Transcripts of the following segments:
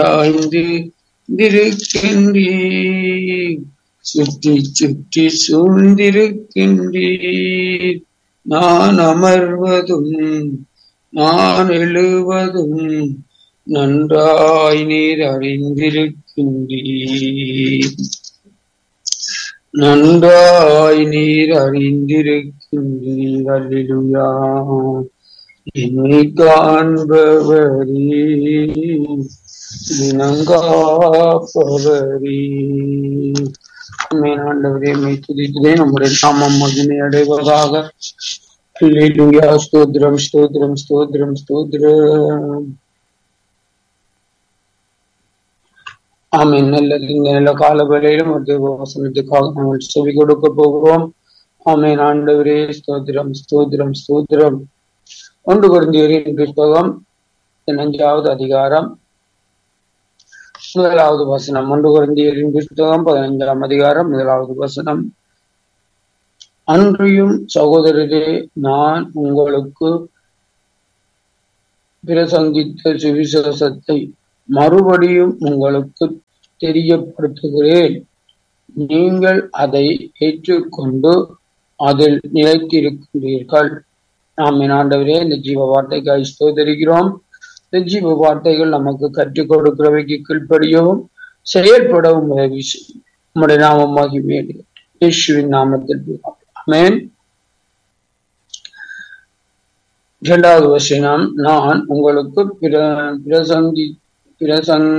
ஆய்ந்து இருக்கின்றீர் சுற்றி சுற்றி சூழ்ந்திருக்கின்றீர் நான் அமர்வதும் நான் எழுவதும் நன்றாய் நீர் அறிந்திருக்கின்றீர் நன்றாய் நீர் அறிந்திருக்கின்றீர் அல்லேலூயா என்னை காண்பவரே தினங்காப்பவரே ஆண்டவரே மை துதிக்கிறேன் நம்முடைய நாமம் மகிமை அடைவதாக அல்லேலூயா ஸ்தோத்திரம் ஸ்தோத்திரம் ஸ்தோத்திரம் ஸ்தோத்திரம் ஆமீன் நல்லது இந்த நல்ல கால வேளையிலும் ஒரு தேவ வசனத்துக்காக நாங்கள் செவி கொடுக்க போகிறோம் ஆமீன் ஆண்டவரே ஸ்தோத்திரம் ஸ்தோத்திரம் ஸ்தோத்திரம் ஒன்று குருந்தியரின் புஸ்தகம் பதினஞ்சாவது அதிகாரம் முதலாவது வசனம் ஒன்று குருந்தியரின் புஸ்தகம் பதினைஞ்சாம் அதிகாரம் முதலாவது வசனம் அன்றியும் சகோதரரே நான் உங்களுக்கு பிரசங்கித்த சுவிசேஷத்தை மறுபடியும் உங்களுக்கு தெரியப்படுத்துகிறேன் நீங்கள் அதை ஏற்றுக்கொண்டு அதில் நிலைத்திருக்கின்றீர்கள் நாம் ஆண்டவரே இந்த ஜீவ வார்த்தைக்காய் ஸ்தோதரிக்கிறோம் இந்த ஜீவ வார்த்தைகள் நமக்கு கற்றுக் கொடுக்கிறவைக்கு கீழ்ப்படியவும் செயல்படவும் உதவி செய்யும் நம்முடைய நாமம் மகிமையது இயேசுவின் நாமத்தில் அமேன் இரண்டாவது வசனம் நான் உங்களுக்கு பிர பிரசங்கி பிரசங்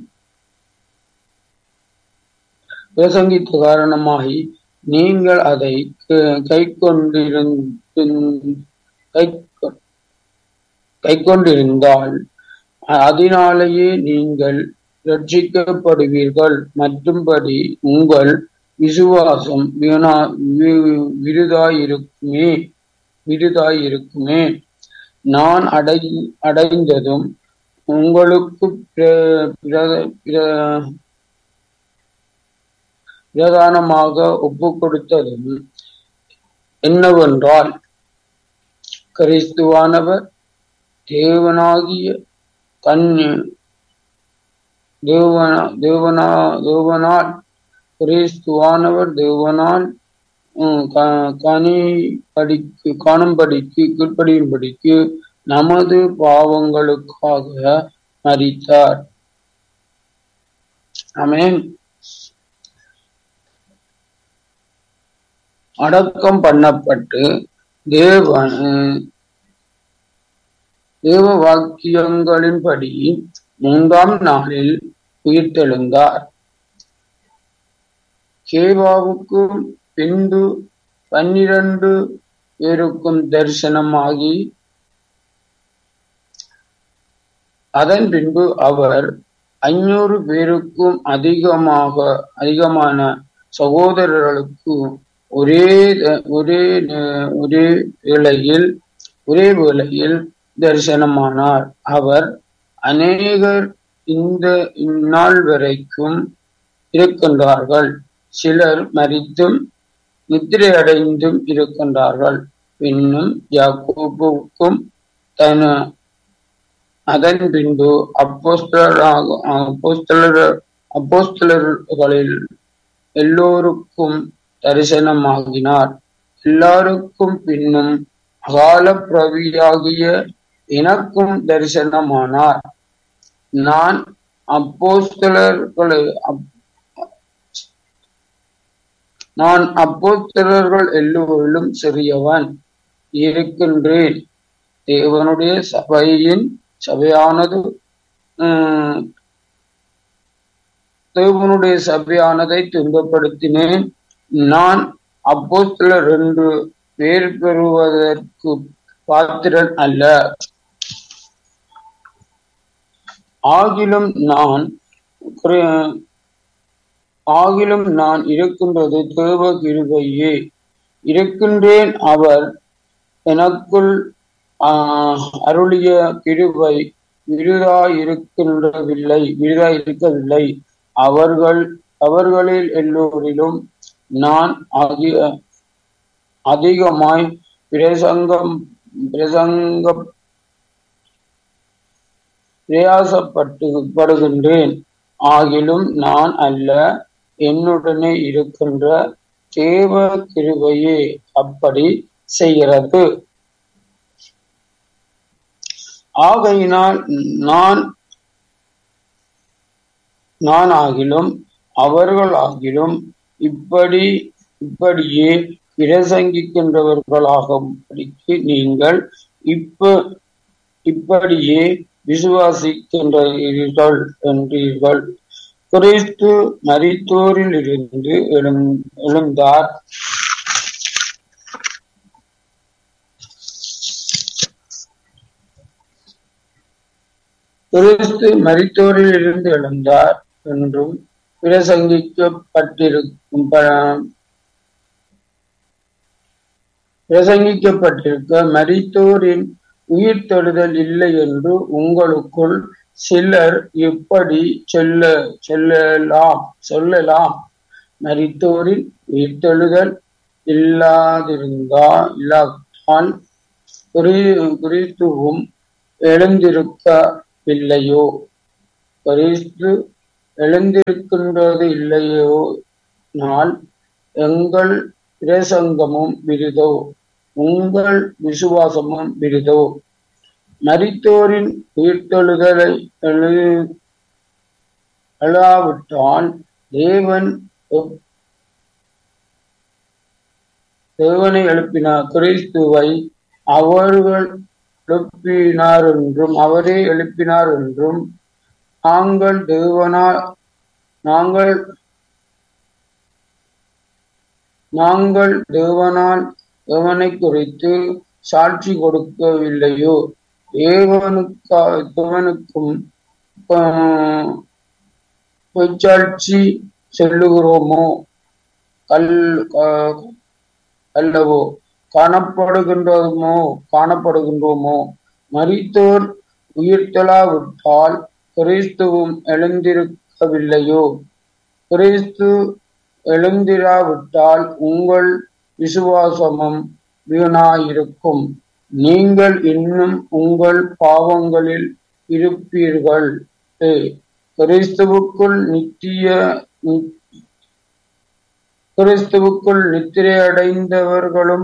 பிரசங்கித்த காரணமாகி நீங்கள் அதை கை கொண்டிருந்த கை கொண்டிருந்தால் அதனாலேயே நீங்கள் ரட்சிக்கப்படுவீர்கள் மற்றும்படி உங்கள் விசுவாசம் வீணா விருதாயிருக்குமே விருதாயிருக்குமே நான் அடை அடைந்ததும் உங்களுக்கு பிரதானமாக ஒப்பு கொடுத்ததும் என்னவென்றால் கிறிஸ்துவானவர் தேவனாகிய கண்ணு தேவனா தேவனா தேவனால் கிறிஸ்துவானவர் தேவனால் கனி படிக்கு காணும்படிக்கு கீழ்ப்படியும்படிக்கு நமது பாவங்களுக்காக மறித்தார் ஆமேன் அடக்கம் பண்ணப்பட்டு தேவ தேவ வாக்கியங்களின்படி மூன்றாம் நாளில் உயிர்த்தெழுந்தார் கேவாவுக்கும் பின்பு பன்னிரண்டு பேருக்கும் தரிசனமாகி அதன் பின்பு அவர் ஐநூறு பேருக்கும் அதிகமாக அதிகமான சகோதரர்களுக்கு ஒரே ஒரே ஒரே வேளையில் ஒரே வேளையில் தரிசனமானார் அவர் அநேகர் இந்த இந்நாள் வரைக்கும் இருக்கின்றார்கள் சிலர் மறித்தும் நித்திரை அடைந்தும் இருக்கின்றார்கள் பின்னும் யாக்கோபுக்கும் தன அதன் பின்பு அப்போஸ்தலராக அப்போஸ்தலர் அப்போஸ்தலர்களில் எல்லோருக்கும் தரிசனமாகினார் எல்லாருக்கும் பின்னும் அகால பிரவியாகிய எனக்கும் தரிசனமானார் நான் அப்போஸ்தலர்களை நான் அப்போஸ்தலர்கள் எல்லோரிலும் சிறியவன் இருக்கின்றேன் தேவனுடைய சபையின் சபையானது தேவனுடைய சபையானதை துன்பப்படுத்தினேன் நான் அப்போஸ்தலர் என்று பேர் பெறுவதற்கு பாத்திரன் அல்ல ஆகிலும் நான் ஆகிலும் நான் இருக்கின்றது தேவ கிருபையே இருக்கின்றேன் அவர் எனக்குள் அருளிய கிருபை விருதாயிருக்கின்றவில்லை விருதாயிருக்கவில்லை அவர்கள் அவர்களில் எல்லோரிலும் நான் அதிக அதிகமாய் பிரசங்கம் பிரசங்க பிரயாசப்பட்டு படுகின்றேன் ஆகிலும் நான் அல்ல என்னுடனே இருக்கின்ற தேவ கிருபையே அப்படி செய்கிறது ஆகையினால் நான் நான் ஆகிலும் அவர்கள் ஆகிலும் இப்படி இப்படியே பிரசங்கிக்கின்றவர்களாகும்படிக்கு நீங்கள் இப்ப இப்படியே விசுவாசிக்கின்றீர்கள் என்றீர்கள் கிறிஸ்து மரித்தோரில் இருந்து எழுந்தார் கிறிஸ்து மரித்தோரில் இருந்து எழுந்தார் என்றும் பிரசங்கிக்கப்பட்டிருக்கும் பிரசங்கிக்கப்பட்டிருக்க மரித்தோரின் உயிர் தொழுதல் இல்லை என்று உங்களுக்குள் சிலர் எப்படி சொல்ல சொல்லலாம் சொல்லலாம் மரித்தோரின் உயிர் தொழுதல் இல்லாதிருந்தா இல்லாவிட்டால் கிறிஸ்துவும் எழுந்திருக்கவில்லையோ கிறிஸ்து எழுந்திருக்கின்றது இல்லையோ நாள் எங்கள் பிரசங்கமும் விருதோ உங்கள் விசுவாசமும் விருதோ மரித்தோரின் உயிர்த்தெழுதலை எழு எழாவிட்டால் தேவன் தேவனை எழுப்பினார் கிறிஸ்துவை அவர்கள் எழுப்பினார் என்றும் அவரே எழுப்பினார் என்றும் நாங்கள் தேவனால் நாங்கள் நாங்கள் தேவனால் தேவனை குறித்து சாட்சி கொடுக்கவில்லையோ தேவனுக்கா தேவனுக்கும் பொய்ச்சாட்சி சொல்லுகிறோமோ கல் அல்லவோ காணப்படுகின்றோமோ காணப்படுகின்றோமோ மரித்தோர் உயிர்த்தலாவிட்டால் கிறிஸ்துவும் எழுந்திருக்கவில்லையோ கிறிஸ்து எழுந்திராவிட்டால் உங்கள் விசுவாசமும் வீணாயிருக்கும் நீங்கள் இன்னும் உங்கள் பாவங்களில் இருப்பீர்கள் கிறிஸ்துவுக்குள் நித்திய கிறிஸ்துவுக்குள் நித்திரை அடைந்தவர்களும்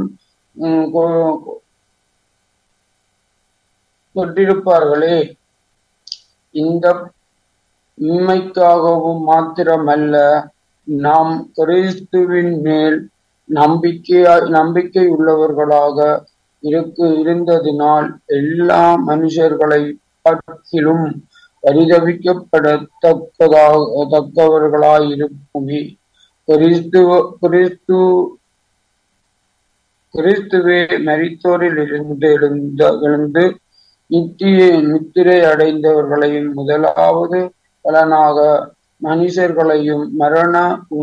கொண்டிருப்பார்களே இந்த உண்மைக்காகவும் மாத்திரமல்ல நாம் கிறிஸ்துவின் மேல் நம்பிக்கையா நம்பிக்கை உள்ளவர்களாக இருக்கு இருந்ததினால் எல்லா மனுஷர்களை பற்றிலும் பரிதவிக்கப்படத்தக்கதாக தக்கவர்களாயிருக்குமே கிறிஸ்துவ கிறிஸ்து கிறிஸ்துவே மரித்தோரில் இருந்து எழுந்த எழுந்து நித்திய நித்திரை அடைந்தவர்களையும் முதலாவது பலனாக மனுஷர்களையும் மரண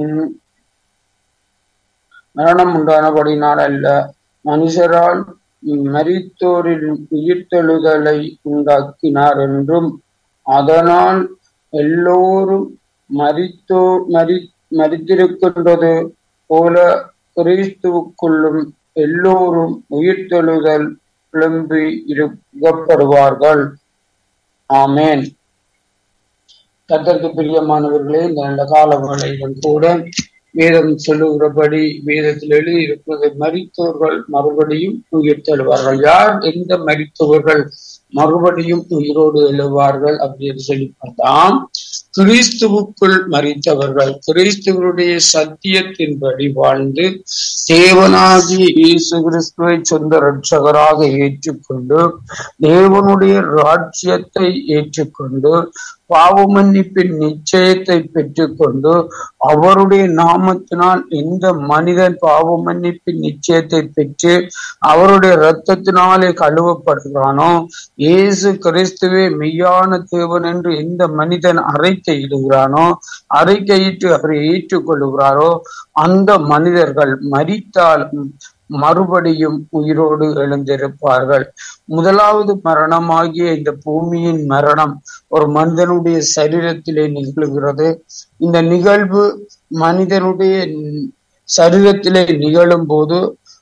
மரணம் உண்டானபடினால் அல்ல மனுஷரால் மரித்தோரில் உயிர்த்தெழுதலை உண்டாக்கினார் என்றும் அதனால் எல்லோரும் மரித்தோ மரி மரித்திருக்கின்றது போல கிறிஸ்துவுக்குள்ளும் எல்லோரும் உயிர்த்தெழுதல் எழும்பி இருக்கப்படுவார்கள் ஆமேன் கத்தற்கு பிரியமானவர்களே இந்த நல்ல கால வேளையிலும் கூட வேதம் சொல்லுகிறபடி வேதத்தில் எழுதியிருப்பது மரித்தவர்கள் மறுபடியும் உயிர் தழுவார்கள் யார் எந்த மரித்தவர்கள் மறுபடியும் உயிரோடு எழுவார்கள் அப்படின்னு சொல்லி பார்த்தாம் கிறிஸ்துவுக்குள் மறித்தவர்கள் கிறிஸ்துவனுடைய சத்தியத்தின்படி வாழ்ந்து தேவனாகிய இயேசு கிறிஸ்துவை சொந்த ரட்சகராக ஏற்றுக்கொண்டு தேவனுடைய ராஜ்யத்தை ஏற்றுக்கொண்டு பாவ மன்னிப்பின் நிச்சயத்தை பெற்றுக்கொண்டு அவருடைய நாமத்தினால் எந்த மனிதன் பாவ மன்னிப்பின் நிச்சயத்தை பெற்று அவருடைய இரத்தத்தினாலே கழுவப்படுகிறானோ இயேசு கிறிஸ்துவே மெய்யான தேவன் என்று எந்த மனிதன் அறிக்கையிடுகிறானோ அறிக்கையிட்டு அவரை ஏற்றுக்கொள்ளுகிறாரோ அந்த மனிதர்கள் மறித்தாலும் மறுபடியும் உயிரோடு எழுந்திருப்பார்கள் முதலாவது மரணமாகிய இந்த பூமியின் மரணம் ஒரு மனிதனுடைய சரீரத்திலே நிகழ்கிறது இந்த நிகழ்வு மனிதனுடைய சரீரத்திலே நிகழும் போது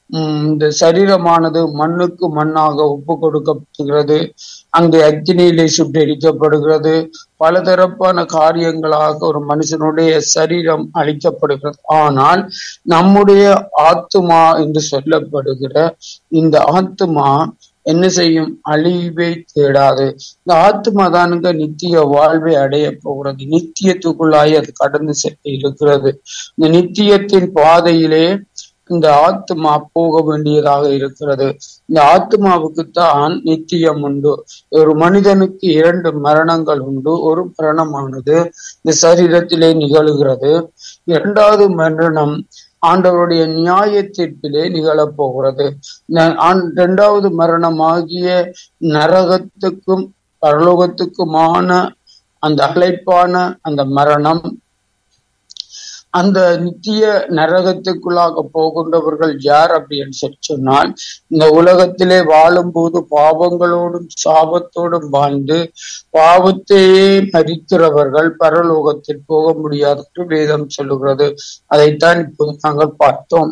உம் இந்த சரீரமானது மண்ணுக்கு மண்ணாக ஒப்பு கொடுக்கப்படுகிறது அங்கே அக்னியிலே சுட்டெரிக்கப்படுகிறது பலதரப்பான காரியங்களாக ஒரு மனுஷனுடைய சரீரம் அழிக்கப்படுகிறது ஆனால் நம்முடைய ஆத்துமா என்று சொல்லப்படுகிற இந்த ஆத்துமா என்ன செய்யும் அழிவை தேடாது இந்த ஆத்மா தானுங்க நித்திய வாழ்வை அடைய போகிறது நித்தியத்துக்குள்ளாய் அது கடந்து சென்று இருக்கிறது இந்த நித்தியத்தின் பாதையிலே இந்த ஆத்மா போக வேண்டியதாக இருக்கிறது இந்த ஆத்மாவுக்கு தான் நித்தியம் உண்டு ஒரு மனிதனுக்கு இரண்டு மரணங்கள் உண்டு ஒரு மரணமானது இந்த சரீரத்திலே நிகழுகிறது இரண்டாவது மரணம் ஆண்டவருடைய நியாய தீர்ப்பிலே நிகழப் போகிறது இரண்டாவது மரணமாகிய நரகத்துக்கும் பரலோகத்துக்குமான அந்த அழைப்பான அந்த மரணம் அந்த நித்திய நரகத்துக்குள்ளாக போகின்றவர்கள் யார் அப்படின்னு சொல்லி சொன்னால் இந்த உலகத்திலே வாழும்போது பாவங்களோடும் சாபத்தோடும் வாழ்ந்து பாவத்தையே மறிக்கிறவர்கள் பரலோகத்தில் போக முடியாது என்று வேதம் சொல்லுகிறது அதைத்தான் இப்போது நாங்கள் பார்த்தோம்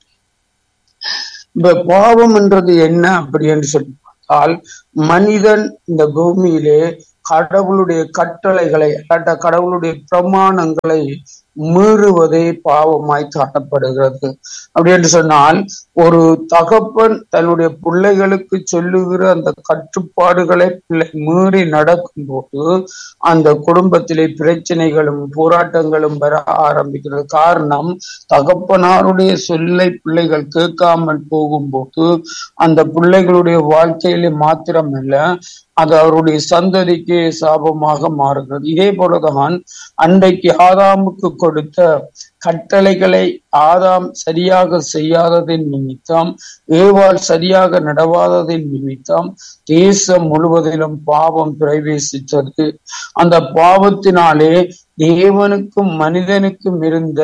இப்ப பாவம் என்றது என்ன அப்படி என்று சொல்லி பார்த்தால் மனிதன் இந்த பூமியிலே கடவுளுடைய கட்டளைகளை கடவுளுடைய பிரமாணங்களை மீறுவதே பாவமாய் காணப்படுகிறது அப்படி என்று சொன்னால் ஒரு தகப்பன் தன்னுடைய பிள்ளைகளுக்கு சொல்லுகிற அந்த கட்டுப்பாடுகளை பிள்ளை மீறி நடக்கும் போது அந்த குடும்பத்திலே பிரச்சனைகளும் போராட்டங்களும் வர ஆரம்பிக்கிறது காரணம் தகப்பனாருடைய சொல்லை பிள்ளைகள் கேட்காமல் போகும்போது அந்த பிள்ளைகளுடைய வாழ்க்கையிலே மாத்திரமல்ல அது அவருடைய சந்ததிக்கு சாபமாக மாறுகிறது இதே போலதான் அன்றைக்கு ஆதாமுக்கு கொடுத்த கட்டளைகளை ஆதாம் சரியாக செய்யாததின் நிமித்தம் ஏவாள் சரியாக நடவாததின் நிமித்தம் தேசம் முழுவதிலும் பாவம் பிரவேசித்தது அந்த பாவத்தினாலே தேவனுக்கும் மனிதனுக்கும் இருந்த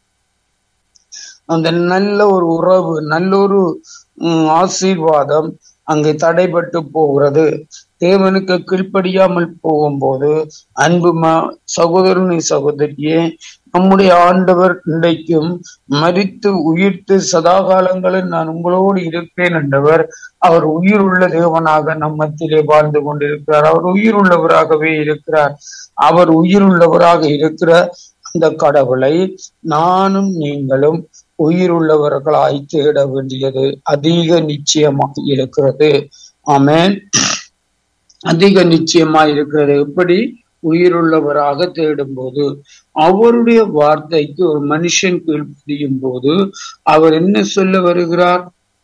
அந்த நல்ல ஒரு உறவு நல்ல ஒரு ஆசீர்வாதம் அங்கே தடைபட்டு போகிறது தேவனுக்கு கீழ்ப்படியாமல் போகும்போது அன்பு சகோதரனை சகோதரியே நம்முடைய ஆண்டவர் இன்றைக்கும் மறித்து உயிர்த்து சதாகாலங்களில் நான் உங்களோடு இருப்பேன் என்றவர் அவர் உயிர் உள்ள தேவனாக நம்மத்திலே வாழ்ந்து கொண்டிருக்கிறார் அவர் உயிர் உள்ளவராகவே இருக்கிறார் அவர் உயிர் உள்ளவராக இருக்கிற அந்த கடவுளை நானும் நீங்களும் உயிர் உள்ளவர்களாய் தேட வேண்டியது அதிக நிச்சயமாக இருக்கிறது ஆமேன் அதிக நிச்சயமாய் இருக்கிறது எப்படி உயிருள்ளவராக தேடும் போது அவருடைய வார்த்தைக்கு ஒரு மனுஷன் கீழ்ப்படியும் போது அவர் என்ன சொல்ல வருகிறார்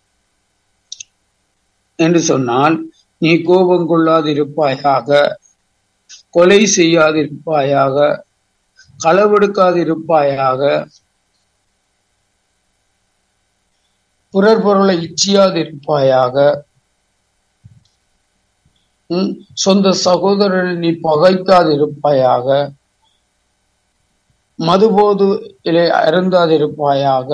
என்று சொன்னால் நீ கோபம் கொள்ளாதிருப்பாயாக கொலை செய்யாதிருப்பாயாக களவெடுக்காதிருப்பாயாக பிறர் பொருளை இச்சியாதிருப்பாயாக சொந்த சகோதரனை நீ பகைக்காதிருப்பாயாக மதுபோது அருந்தாதிருப்பாயாக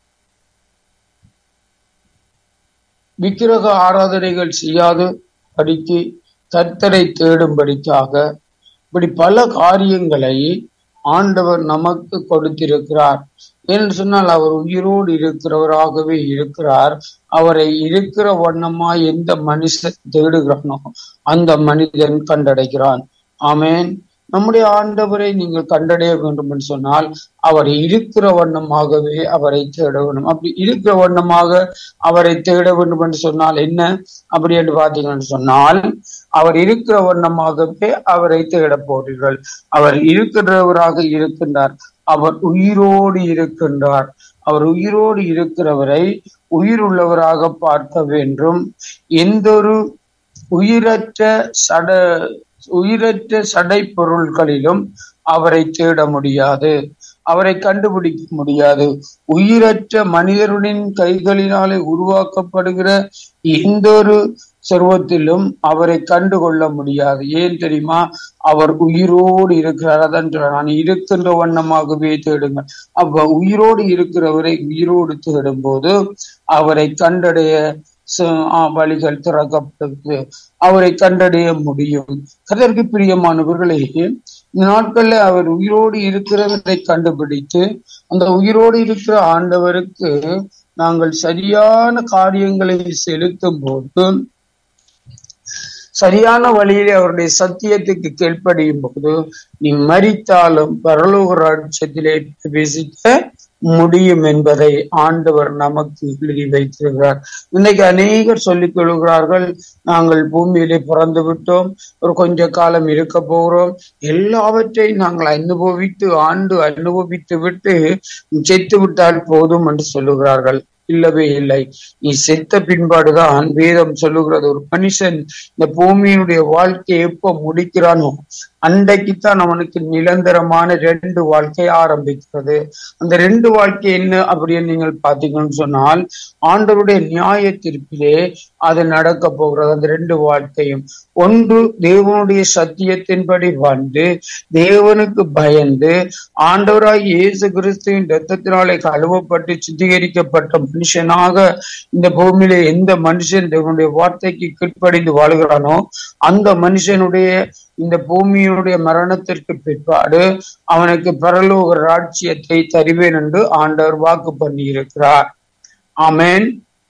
விக்கிரக ஆராதனைகள் செய்யாது படிக்கு கர்த்தரை தேடும்படிக்காக இப்படி பல காரியங்களை ஆண்டவர் நமக்கு கொடுத்திருக்கிறார் என்று சொன்னால் அவர் உயிரோடு இருக்கிறவராகவே இருக்கிறார் அவரை இருக்கிற வண்ணமா எந்த மனுஷன் தேடுகிறானோ அந்த மனிதன் கண்டடைகிறான் ஆமேன் நம்முடைய ஆண்டவரை நீங்கள் கண்டடைய வேண்டும் என்று சொன்னால் அவர் இருக்கிற வண்ணமாகவே அவரை தேட வேண்டும் அப்படி இருக்கிற வண்ணமாக அவரை தேட வேண்டும் என்று சொன்னால் என்ன அப்படி என்று பார்த்தீங்கன்னு சொன்னால் அவர் இருக்கிற வண்ணமாகவே அவரை தேட போறீர்கள் அவர் இருக்கிறவராக இருக்கின்றார் அவர் உயிரோடு இருக்கின்றார் அவர் உயிரோடு இருக்கிறவரை உயிர் உள்ளவராக பார்க்க வேண்டும் எந்த ஒரு உயிரற்ற சட உயிரற்ற சடை பொருள்களிலும் அவரை தேட முடியாது அவரை கண்டுபிடிக்க முடியாது உயிரற்ற மனிதர்களின் கைகளினாலே உருவாக்கப்படுகிற எந்த ஒரு சொர்வத்திலும் அவரை கண்டுகொள்ள முடியாது ஏன் தெரியுமா அவர் உயிரோடு இருக்கிறார் அதான் நான் இருக்கின்ற வண்ணமாகவே தேடுங்க அப்ப உயிரோடு இருக்கிறவரை உயிரோடு தேடும் போது அவரை கண்டடைய வழிகள் திறக்கப்படுது அவரை கண்டடைய முடியும் கதற்கு பிரியமானவர்களே இந்த நாட்கள்ல அவர் உயிரோடு இருக்கிறவரை கண்டுபிடித்து அந்த உயிரோடு இருக்கிற ஆண்டவருக்கு நாங்கள் சரியான காரியங்களை செலுத்தும் போது சரியான வழியிலே அவருடைய சத்தியத்துக்கு கீழ்ப்படியும் போது நீ மறித்தாலும் பரலோக ராட்சத்திலே பிரவேசிக்க முடியும் என்பதை ஆண்டவர் நமக்கு எழுதி வைத்திருக்கிறார் இன்னைக்கு அநேகர் சொல்லிக் கொள்கிறார்கள் நாங்கள் பூமியிலே பிறந்து விட்டோம் ஒரு கொஞ்ச காலம் இருக்க போகிறோம் எல்லாவற்றையும் நாங்கள் அனுபவித்து ஆண்டு அனுபவித்து விட்டு செத்து விட்டால் போதும் என்று சொல்லுகிறார்கள் இல்லவே இல்லை நீ செத்த பின்பாடுதான் வேதம் சொல்லுகிறது ஒரு மனுஷன் இந்த பூமியினுடைய வாழ்க்கையை எப்ப முடிக்கிறானோ அன்றைக்குத்தான் அவனுக்கு நிரந்தரமான ரெண்டு வாழ்க்கை ஆரம்பிக்கிறது அந்த ரெண்டு வாழ்க்கை என்ன அப்படின்னு நீங்கள் பாத்தீங்கன்னு சொன்னால் ஆண்டவருடைய நியாய தீர்ப்பிலே அது நடக்க போகிறது அந்த ரெண்டு வாழ்க்கையும் ஒன்று தேவனுடைய சத்தியத்தின்படி வாழ்ந்து தேவனுக்கு பயந்து ஆண்டவராய் இயேசு கிறிஸ்துவின் ரத்தத்தினாலே கழுவப்பட்டு சுத்திகரிக்கப்பட்ட மனுஷனாக இந்த பூமியில எந்த மனுஷன் தேவனுடைய வார்த்தைக்கு கீழ்ப்படிந்து வாழ்கிறானோ அந்த மனுஷனுடைய இந்த பூமியினுடைய மரணத்திற்கு பிற்பாடு அவனுக்கு பரலோக ராட்சியத்தை தருவேன் என்று ஆண்டவர் வாக்கு பண்ணி இருக்கிறார் ஆமேன்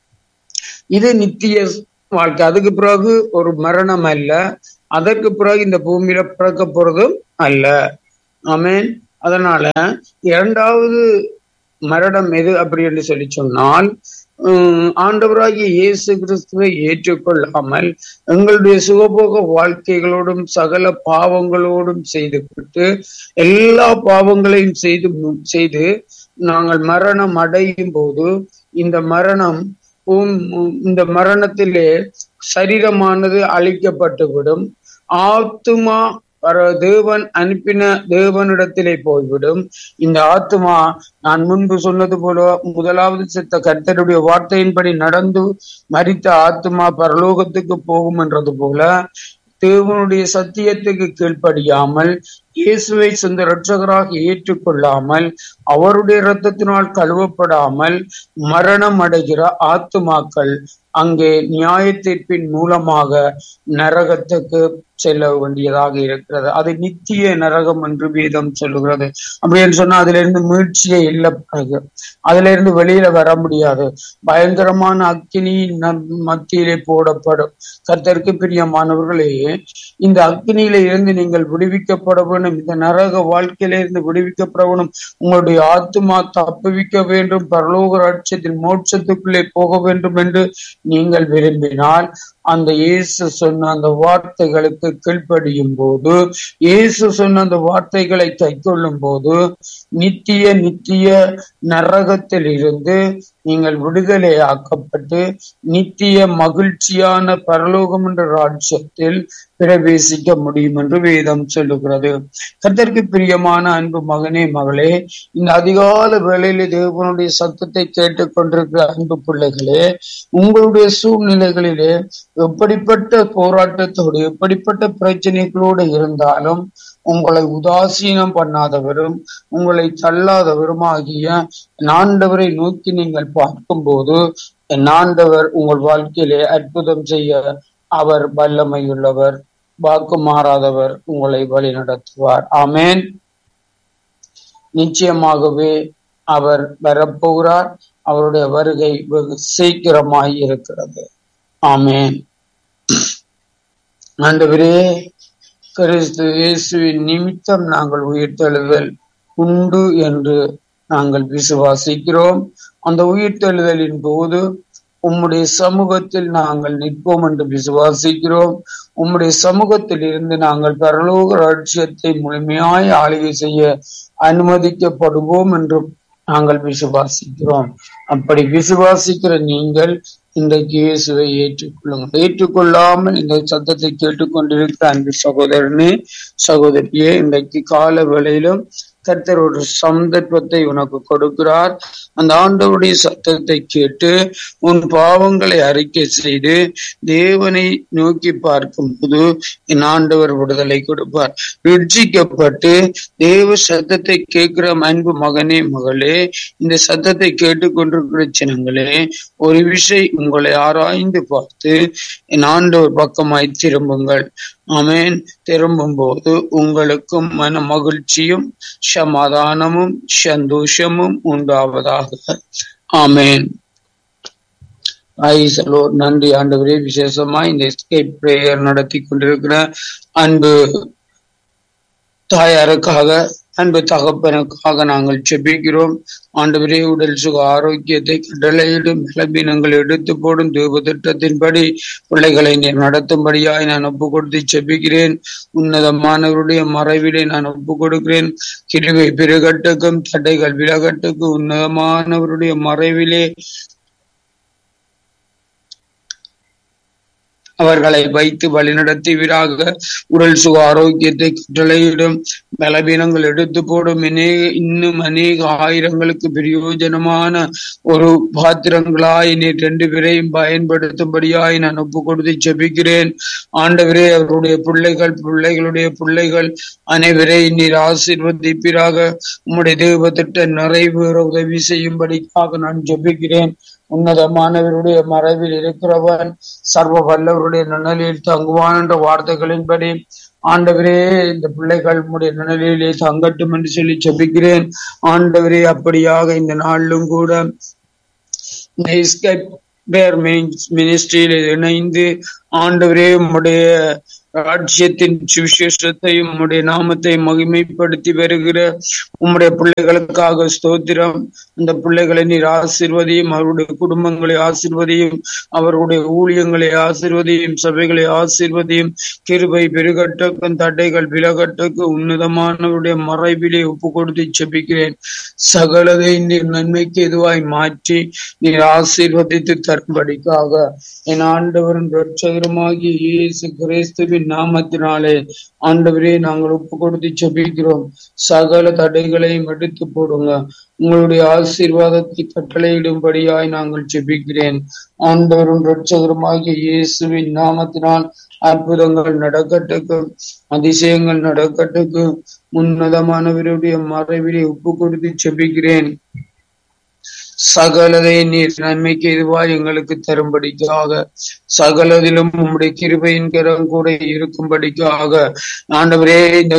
இது நித்திய வாழ்க்கை அதுக்கு பிறகு ஒரு மரணம் அல்ல அதற்கு பிறகு இந்த பூமியில பிறக்க போறதும் அல்ல ஆமேன் அதனால இரண்டாவது மரணம் எது அப்படி என்று சொல்லி சொன்னால் ஆண்டவராகிய இயேசு கிறிஸ்துவை ஏற்றுக்கொள்ளாமல் எங்களுடைய சுகபோக வாழ்க்கைகளோடும் சகல பாவங்களோடும் செய்துவிட்டு எல்லா பாவங்களையும் செய்து செய்து நாங்கள் மரணம் அடையும் போது இந்த மரணம் இந்த மரணத்திலே சரீரமானது அழிக்கப்பட்டுவிடும் ஆத்துமா தேவன் அனுப்பின தேவனிடத்திலே போய்விடும் இந்த ஆத்மா நான் முன்பு சொன்னது போல முதலாவது செத்த கர்த்தருடைய வார்த்தையின்படி நடந்து மறித்த ஆத்மா பரலோகத்துக்கு போகும் என்றது போல தேவனுடைய சத்தியத்துக்கு கீழ்ப்படியாமல் இயேசுவை சொந்த இரட்சகராக ஏற்றுக்கொள்ளாமல் அவருடைய இரத்தத்தினால் கழுவப்படாமல் மரணம் அடைகிற ஆத்துமாக்கள் அங்கே நியாய தீர்ப்பின் மூலமாக நரகத்துக்கு செல்ல வேண்டியதாக இருக்கிறது அது நித்திய நரகம் என்று வேதம் சொல்லுகிறது அப்படின்னு சொன்னா அதுல இருந்து மீழ்ச்சியே இல்லை பிறகு அதுல இருந்து வெளியில வர முடியாது பயங்கரமான அக்கினி மத்தியிலே போடப்படும் கர்த்தருக்கு பிரியமானவர்களே இந்த அக்னியில இருந்து நீங்கள் விடுவிக்கப்பட வேண்டும் இந்த நரக வாழ்க்கையில இருந்து விடுவிக்கப்பட வேண்டும் உங்களுடைய ஆத்மா தப்புவிக்க வேண்டும் பரலோக ராட்சியத்தில் மோட்சத்துக்குள்ளே போக வேண்டும் என்று நீங்கள் விரும்பினால் அந்த இயேசு சொன்ன அந்த வார்த்தைகளுக்கு கீழ்ப்படியும் போது இயேசு சொன்ன அந்த வார்த்தைகளை கைக்கொள்ளும் போது நித்திய நித்திய நரகத்தில் இருந்து நீங்கள் விடுதலை ஆக்கப்பட்டு நித்திய மகிழ்ச்சியான பரலோகம் என்ற ராஜ்யத்தில் பிரவேசிக்க முடியும் என்று வேதம் சொல்லுகிறது கத்தற்கு பிரியமான அன்பு மகனே மகளே இந்த அதிகால வேளையில தேவனுடைய சத்தத்தை கேட்டுக்கொண்டிருக்கிற அன்பு பிள்ளைகளே உங்களுடைய சூழ்நிலைகளிலே எப்படிப்பட்ட போராட்டத்தோடு எப்படிப்பட்ட பிரச்சனைகளோடு இருந்தாலும் உங்களை உதாசீனம் பண்ணாதவரும் உங்களை தள்ளாதவரும் ஆகிய நாண்டவரை நோக்கி நீங்கள் பார்க்கும்போது நாண்டவர் உங்கள் வாழ்க்கையிலே அற்புதம் செய்ய அவர் வல்லமையுள்ளவர் வாக்கு மாறாதவர் உங்களை வழி நடத்துவார் ஆமேன் நிச்சயமாகவே அவர் வரப்போகிறார் அவருடைய வருகை வெகு சீக்கிரமாய் இருக்கிறது ஆமேன் ஆண்டவரே கிறிஸ்து இயேசுவின் நிமித்தம் நாங்கள் உயிர்த்தெழுதல் உண்டு என்று நாங்கள் விசுவாசிக்கிறோம் அந்த உயிர்த்தெழுதலின் போது உம்முடைய சமூகத்தில் நாங்கள் நிற்போம் என்று விசுவாசிக்கிறோம் உம்முடைய சமூகத்தில் இருந்து நாங்கள் பரலோக ராட்சியத்தை முழுமையாய் ஆளுகை செய்ய அனுமதிக்கப்படுவோம் என்றும் நாங்கள் விசுவாசிக்கிறோம் அப்படி விசுவாசிக்கிற நீங்கள் இன்றைக்கு இயேசுவை ஏற்றுக்கொள்ளுங்கள் ஏற்றுக்கொள்ளாமல் இந்த சத்தத்தை கேட்டுக்கொண்டிருக்கிற அன்பு சகோதரனே சகோதரியே இன்றைக்கு கால வேளையிலும் கர்த்தர் ஒரு சந்தர்ப்பத்தை உனக்கு கொடுக்கிறார் அந்த ஆண்டவருடைய சத்தத்தை கேட்டு உன் பாவங்களை அறிக்கை செய்து தேவனை நோக்கி பார்க்கும் போது என் ஆண்டவர் விடுதலை கொடுப்பார் ருட்சிக்கப்பட்டு தேவ சத்தத்தை கேட்கிற அன்பு மகனே மகளே இந்த சத்தத்தை கேட்டுக்கொண்டிருக்கிற சின்னங்களே ஒரு விஷயம் உங்களை ஆராய்ந்து பார்த்து என் ஆண்டவர் பக்கமாய் திரும்புங்கள் அமேன் திரும்பும் போது உங்களுக்கும் மன மகிழ்ச்சியும் சமாதானமும் சந்தோஷமும் உண்டாவதாக ஆமேன் ஐசலோ நன்றி ஆண்டவரே விசேஷமா இந்த எஸ்கேப் பிரேயர் நடத்தி கொண்டிருக்கிற அன்பு தாயாருக்காக அன்பு தகப்பனுக்காக நாங்கள் செபிக்கிறோம் ஆண்டவரே உடல் சுக ஆரோக்கியத்தை கடலையிடும் பலவீனங்கள் எடுத்து போடும் தேவ திட்டத்தின்படி பிள்ளைகளை நீர் நடத்தும்படியாய் நான் ஒப்பு கொடுத்து செபிக்கிறேன் உன்னதமானவருடைய மறைவிலே நான் ஒப்பு கொடுக்கிறேன் கிருவை பெருகட்டுக்கும் தடைகள் விலகட்டுக்கு உன்னதமானவருடைய மறைவிலே அவர்களை வைத்து வழிநடத்துவீராக உடல் சுக ஆரோக்கியத்தை கட்டளையிடும் பலவீனங்கள் எடுத்து போடும் அநேக இன்னும் அநேக ஆயிரங்களுக்கு பிரயோஜனமான ஒரு பாத்திரங்களாய் நீர் ரெண்டு பேரையும் பயன்படுத்தும்படியாய் நான் ஒப்பு கொடுத்து செபிக்கிறேன் ஆண்டவரே அவருடைய பிள்ளைகள் பிள்ளைகளுடைய பிள்ளைகள் அனைவரை நீர் ஆசீர்வதிப்பீராக உம்முடைய தேவ திட்ட நிறைவேற உதவி செய்யும்படிக்காக நான் ஜெபிக்கிறேன் உன்னதமானவருடைய மறைவில் இருக்கிறவன் சர்வ வல்லவருடைய நன்னலில் தங்குவான் என்ற வார்த்தைகளின்படி ஆண்டவரே இந்த பிள்ளைகள் உடைய நன்னலிலே தங்கட்டும் என்று சொல்லி ஜெபிக்கிறேன் ஆண்டவரே அப்படியாக இந்த நாளிலும் கூட மினிஸ்ட்ரியில் இணைந்து ஆண்டவரே உம்முடைய ராஜ்யத்தின் சுவிசேஷத்தையும் உம்முடைய நாமத்தை மகிமைப்படுத்தி வருகிற உம்முடைய பிள்ளைகளுக்காக ஸ்தோத்திரம் அந்த பிள்ளைகளை நீர் ஆசிர்வதியும் அவருடைய குடும்பங்களை ஆசிர்வதியும் அவர்களுடைய ஊழியங்களை ஆசிர்வதியும் சபைகளை ஆசிர்வதியும் கிருபை பெருகட்டுக்கும் தடைகள் விலகட்டுக்கு உன்னதமானவருடைய மறைவிலே ஒப்பு கொடுத்து செபிக்கிறேன் சகலதை நீர் நன்மைக்கு எதுவாய் மாற்றி நீர் ஆசீர்வதித்து தரும்படிக்காக என் ஆண்டவரின் ரட்சகரமாகிய இயேசு கிறிஸ்துவின் நாமத்தினாலே ஆண்டவரே நாங்கள் ஒப்பு கொடுத்து செபிக்கிறோம் சகல தடைகளையும் எடுத்து போடுங்க உங்களுடைய ஆசீர்வாதத்தை கட்டளையிடும்படியாய் நாங்கள் செபிக்கிறேன் ஆண்டவரும் ரட்சகருமாகிய இயேசுவின் நாமத்தினால் அற்புதங்கள் நடக்கட்டுக்கும் அதிசயங்கள் நடக்கட்டுக்கும் உன்னதமானவருடைய மறைவிலே ஒப்பு கொடுத்து செபிக்கிறேன் சகலதை நீர் நன்மைக்கு எதுவாய் எங்களுக்கு தரும்படிக்காக சகலதிலும் உம்முடைய கிருபையின் கரம் கூட இருக்கும்படிக்காக ஆண்டவரே இந்த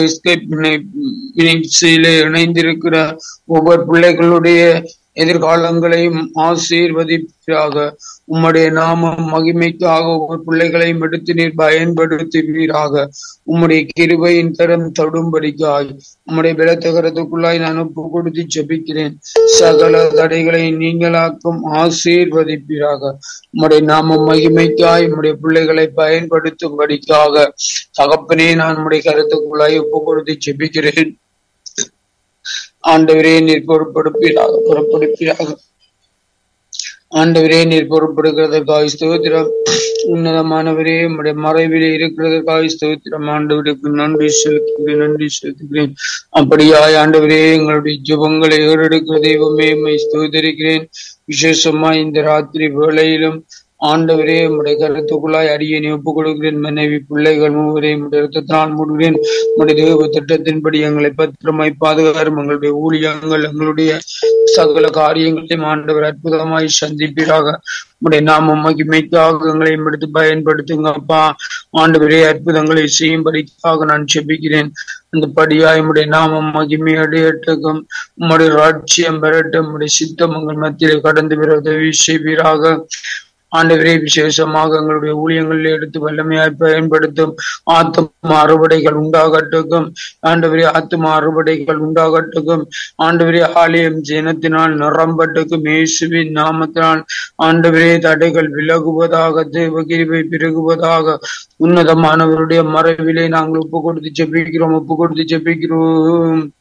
இணைந்திருக்கிற ஒவ்வொரு பிள்ளைகளுடைய எதிர்காலங்களையும் ஆசீர்வதிப்பீராக உம்முடைய நாமம் மகிமைக்காக ஒவ்வொரு பிள்ளைகளையும் எடுத்து நீர் பயன்படுத்துவீராக உம்முடைய கிருபையின் கரம் தொடும்படிக்காய் உம்முடைய பலத்தகரத்துக்குள்ளாய் நான் ஒப்பு கொடுத்து ஜெபிக்கிறேன் சகல தடைகளை நீங்களாக்கும் ஆசீர்வதிப்பீராக உம்முடைய நாமம் மகிமைக்காய் உம்முடைய பிள்ளைகளை பயன்படுத்தும்படிக்காக தகப்பனே நான் உம்முடைய கருத்துக்குள்ளாய் ஒப்பு கொடுத்து ஜெபிக்கிறேன் ஆண்டவரே நீர் பொறுப்படுப்பீராக பொறுப்படுப்பீராக ஆண்டவரே நீர் பொறுப்படுகிறதற்காக ஸ்தோத்திரம் உன்னதமானவரே உடைய மறைவிலே இருக்கிறதற்காக ஸ்தோத்திரம் ஆண்டவருக்கு நன்றி செலுத்துகிறேன் நன்றி செலுத்துகிறேன் அப்படியாய் ஆண்டவரே எங்களுடைய ஜபங்களை ஏறெடுக்கிற தெய்வமே மை ஸ்தோதரிக்கிறேன் விசேஷமா இந்த ராத்திரி வேளையிலும் ஆண்டவரே உடைய கருத்துக்குள்ளாய் அடியனை ஒப்புக் கொடுக்கிறேன் மனைவி பிள்ளைகள் மூவரே உடைய ரத்தத்தினால் மூடுகிறேன் உடைய தேவ திட்டத்தின்படி எங்களை பத்திரமாய் பாதுகாரும் எங்களுடைய ஊழியங்கள் எங்களுடைய சகல காரியங்களையும் ஆண்டவர் அற்புதமாய் சந்திப்பீராக உடைய நாம மகிமைக்காக எங்களை எடுத்து பயன்படுத்துங்க அப்பா ஆண்டவரே அற்புதங்களை செய்யும்படிக்காக நான் செபிக்கிறேன் அந்த படியாய் உடைய நாமம் மகிமை அடையட்டுக்கும் உம்முடைய ராட்சியம் பெறட்டும் உடைய சித்தம் உங்கள் மத்தியிலே கடந்து வர உதவி செய்வீராக ஆண்டவரே விசேஷமாக எங்களுடைய ஊழியங்களில் எடுத்து வல்லமையாய் பயன்படுத்தும் ஆத்ம அறுவடைகள் உண்டாகட்டுக்கும் ஆண்டவரே ஆத்ம அறுவடைகள் உண்டாகட்டுக்கும் ஆண்டவரே ஆலயம் ஜனத்தினால் நிரம்பட்டுக்கும் இயேசுவின் நாமத்தினால் ஆண்டவரே தடைகள் விலகுவதாக தேவகிரிவை பெருகுவதாக உன்னதமானவருடைய மறைவிலே நாங்கள் ஒப்பு கொடுத்து ஜெபிக்கிறோம் ஒப்பு கொடுத்து ஜெபிக்கிறோம்